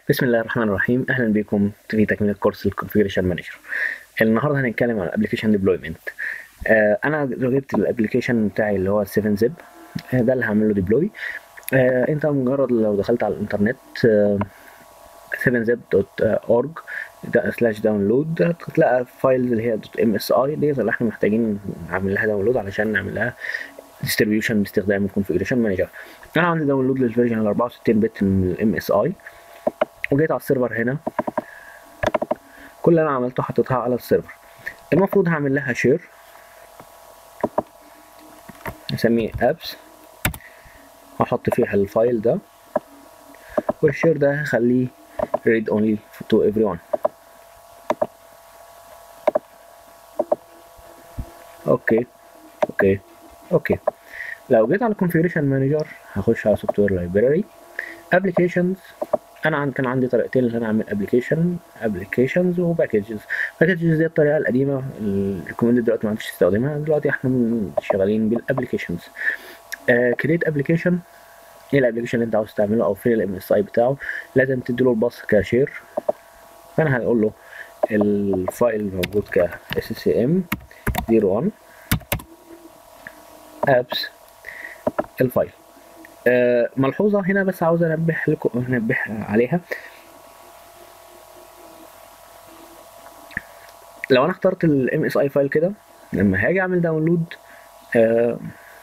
بسم الله الرحمن الرحيم اهلا بكم في تكمله كورس الكونفيجريشن مانجر النهارده هنتكلم عن الابلكيشن ديبلويمنت آه انا جبت الابلكيشن بتاعي اللي هو 7 زب آه ده اللي هعمل له ديبلوي آه انت مجرد لو دخلت على الانترنت آه 7zip.org سلاش داونلود هتلاقي فايل اللي هي ام اس اي دي اللي احنا محتاجين نعمل لها داونلود علشان نعمل لها ديستريبيوشن باستخدام الكونفيجريشن مانجر انا عندي داونلود للفيرجن ال 64 بت من الام اس اي وجيت على السيرفر هنا كل اللي انا عملته حطيتها على السيرفر المفروض هعمل لها شير نسميه ابس هحط فيها الفايل ده والشير ده هخليه read only to everyone اوكي اوكي اوكي لو جيت على configuration manager هخش على software library applications انا عن كان عندي طريقتين اللي انا اعمل ابلكيشن ابلكيشنز وباكجز باكجز دي الطريقه القديمه الريكومندد دلوقتي ما عادش تستخدمها دلوقتي احنا شغالين بالابلكيشنز كريت ابلكيشن ايه الابلكيشن اللي انت عاوز تعمله او فين الام اس اي بتاعه لازم تديله الباص كشير فانا هقول له الفايل موجود ك اس اس ام 01 ابس الفايل آه ملحوظة هنا بس عاوز انبه لكم انبه عليها لو انا اخترت الام اس اي فايل كده لما هاجي اعمل داونلود آه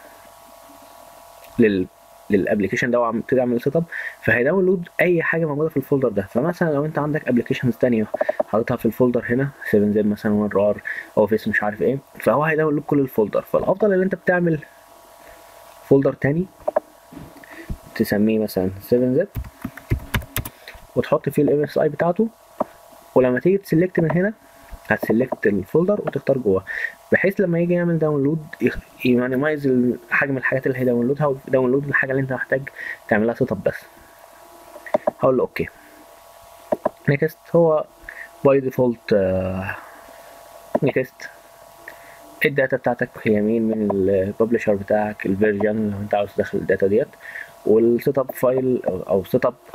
لل للابلكيشن ده وابتدي اعمل سيت اب فهيداونلود اي حاجه موجوده في الفولدر ده فمثلا لو انت عندك ابلكيشنز ثانيه حاططها في الفولدر هنا 7 زد مثلا 1 ار اوفيس مش عارف ايه فهو هيداونلود كل الفولدر فالافضل ان انت بتعمل فولدر تاني تسميه مثلا 7 زد وتحط فيه الام اس اي بتاعته ولما تيجي تسلكت من هنا هتسلكت الفولدر وتختار جوه بحيث لما يجي يعمل داونلود يمينيمايز حجم الحاجات اللي هيداونلودها وداونلود الحاجه اللي انت محتاج تعملها سيت اب بس هقول له اوكي نيكست هو باي ديفولت نيكست الداتا بتاعتك هي مين من الببلشر بتاعك الفيرجن لو انت عاوز تدخل الداتا ديت والسيت اب فايل او سيت اب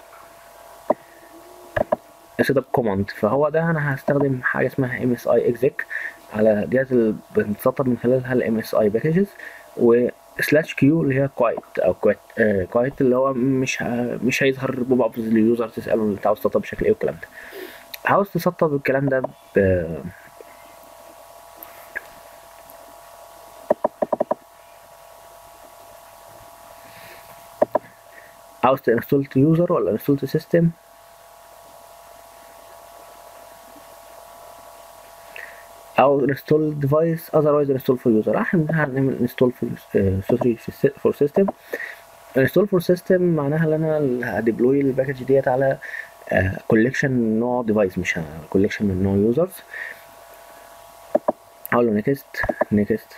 سيت اب كوماند فهو ده انا هستخدم حاجه اسمها ام اس اي اكزيك على ديت اللي بنسطب من خلالها الام اس اي باكجز و سلاش كيو اللي هي كوايت او كوايت آه كوايت اللي هو مش ه... مش هيظهر بوب اب لليوزر تساله انت عاوز تسطب بشكل ايه والكلام ده عاوز تسطب الكلام ده ب عاوز تنستول يوزر ولا انستول سيستم او انستول ديفايس اذروايز انستول فور يوزر احنا هنعمل انستول في فور سيستم انستول فور سيستم معناها ان انا هديبلوي الباكج ديت على كوليكشن من نوع ديفايس مش كوليكشن من نوع يوزرز اقول له نيكست نيكست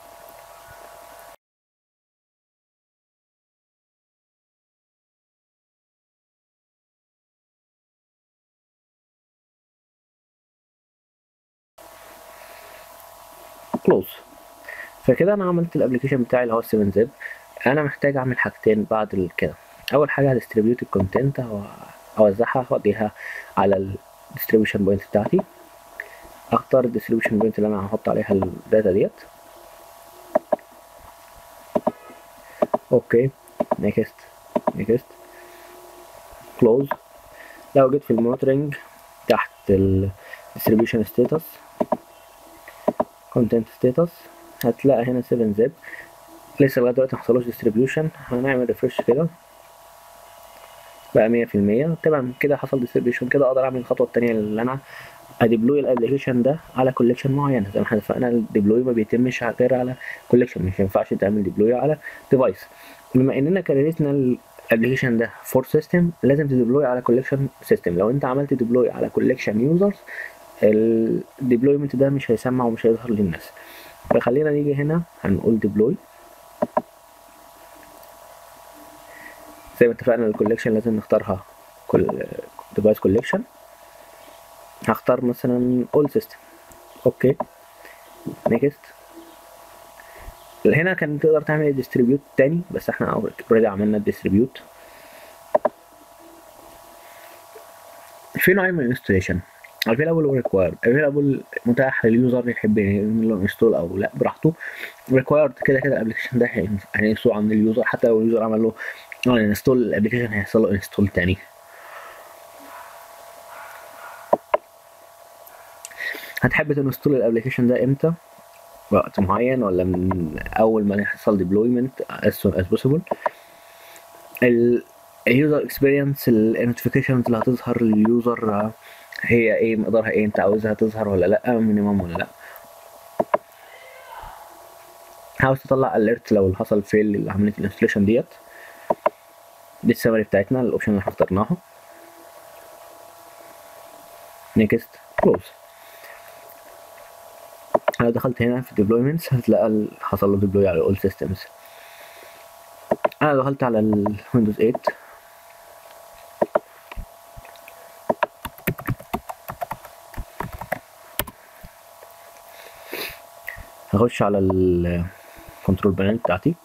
كلوز فكده انا عملت الابلكيشن بتاعي اللي هو 7 زب انا محتاج اعمل حاجتين بعد كده اول حاجه هديستريبيوت الكونتنت او اوزعها اوديها على الديستريبيوشن بوينت بتاعتي اختار الديستريبيوشن بوينت اللي انا هحط عليها الداتا ديت اوكي نيكست نيكست كلوز لو جيت في المونيتورنج تحت الديستريبيوشن ستاتس كونتنت ستاتس هتلاقي هنا 7 زب لسه لغايه دلوقتي محصلوش ديستريبيوشن هنعمل ريفرش كده بقى مية في المية تمام كده حصل ديستريبيوشن كده اقدر اعمل الخطوه التانية اللي انا اديبلوي الابلكيشن ده على كوليكشن معين زي ما احنا اتفقنا الديبلوي ما بيتمش غير على كوليكشن مش ينفعش تعمل ديبلوي على ديفايس بما اننا كريتنا الابلكيشن ده فور سيستم لازم تديبلوي على كوليكشن سيستم لو انت عملت ديبلوي على كوليكشن يوزرز الديبلويمنت ده مش هيسمع ومش هيظهر للناس فخلينا نيجي هنا هنقول ديبلوي زي ما اتفقنا الكوليكشن لازم نختارها كل ديفايس كوليكشن هختار مثلا اول سيستم اوكي نيكست هنا كان تقدر تعمل ديستريبيوت تاني بس احنا اوريدي عملنا الديستريبيوت في نوعين من الانستليشن available و required available متاح لليوزر يحب يعمل له انستول او لا براحته required كده كده الابلكيشن ده هينستول عند اليوزر حتى لو اليوزر عمل له انستول الابلكيشن هيحصل له انستول تاني هتحب تنستول الابلكيشن ده امتى وقت معين ولا من اول ما يحصل ديبلويمنت as soon as possible اليوزر اكسبيرينس النوتيفيكيشنز اللي هتظهر لليوزر هي ايه مقدارها ايه انت عاوزها تظهر ولا لا مينيمم ولا لا عاوز تطلع اليرت لو حصل فيل لعمليه الانستليشن ديت دي السمري بتاعتنا الاوبشن اللي احنا اخترناها نيكست كلوز انا دخلت هنا في ديبلويمنتس هتلاقي حصل له ديبلوي على اول سيستمز انا دخلت على الويندوز 8 هخش على الكنترول بانل بتاعتي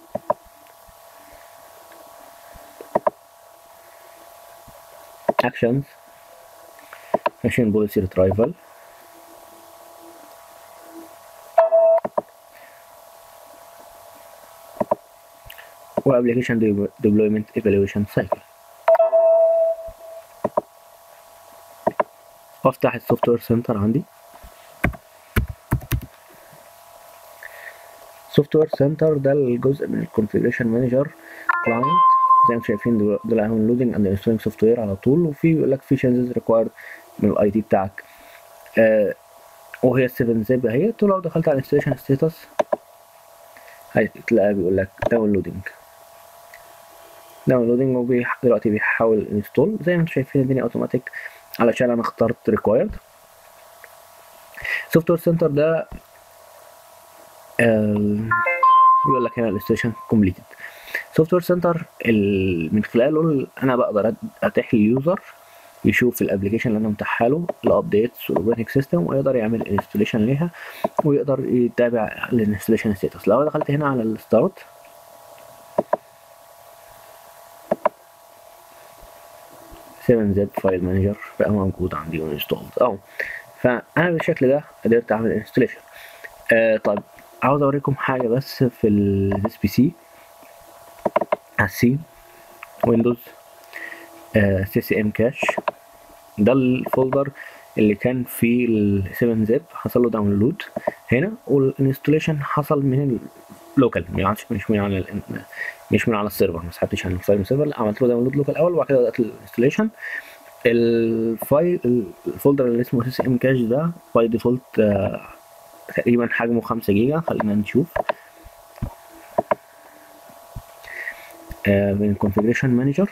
actions machine policy retrieval وابلكيشن ديبلويمنت ايفالويشن سايكل وافتح السوفت وير سنتر عندي سوفت وير سنتر ده الجزء من الكونفيجريشن مانجر كلاينت زي ما انتم شايفين دول عامل لودنج اند انستولينج سوفت وير على طول وفي بيقول لك في changes required من الاي دي بتاعك آه وهي 7 زب اهي لو دخلت على انستليشن ستاتس هتلاقي بيقول لك داونلودنج داونلودنج وبيح... دلوقتي بيحاول انستول زي ما انتم شايفين الدنيا اوتوماتيك علشان انا اخترت ريكوايرد سوفت وير سنتر ده بيقول لك هنا الانستليشن كومبليتد سوفت وير سنتر من خلاله انا بقدر اتيح لليوزر يشوف الابلكيشن اللي انا متاحها له الابديتس والاوبريتنج سيستم ويقدر يعمل انستليشن ليها ويقدر يتابع الانستليشن ستاتس لو دخلت هنا على الستارت سيفن زد فايل مانجر بقى موجود عندي انستولد اهو فانا بالشكل ده قدرت اعمل انستليشن آه طيب عاوز اوريكم حاجه بس في الاس بي سي على السي ويندوز سي سي ام كاش ده الفولدر اللي كان فيه ال 7 زب حصل له داونلود هنا والانستليشن حصل من اللوكال مش من على مش من على السيرفر ما سحبتش على الفايل من السيرفر لا عملت له داونلود لوكال الاول وبعد كده بدات الانستليشن الفايل الفولدر اللي اسمه سي سي ام كاش ده باي ديفولت آه تقريبا حجمه خمسة جيجا خلينا نشوف آه من configuration مانجر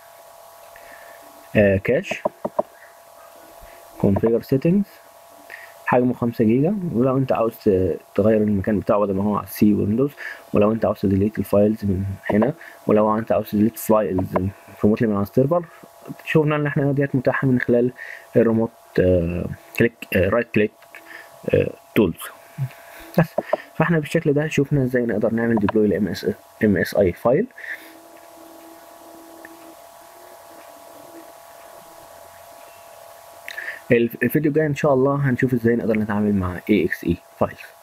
آه كاش configure settings حجمه خمسة جيجا ولو انت عاوز تغير المكان بتاعه بدل ما هو على السي ويندوز ولو انت عاوز تديليت الفايلز من هنا ولو انت عاوز تديليت فايلز ريموتلي من على السيرفر شوفنا ان احنا ديت متاحه من خلال الريموت آه كليك رايت كليك تولز بس فاحنا بالشكل ده شفنا ازاي نقدر نعمل ديبلوي لام اس ام اس اي فايل الفيديو الجاي ان شاء الله هنشوف ازاي نقدر نتعامل مع اي اكس اي فايلز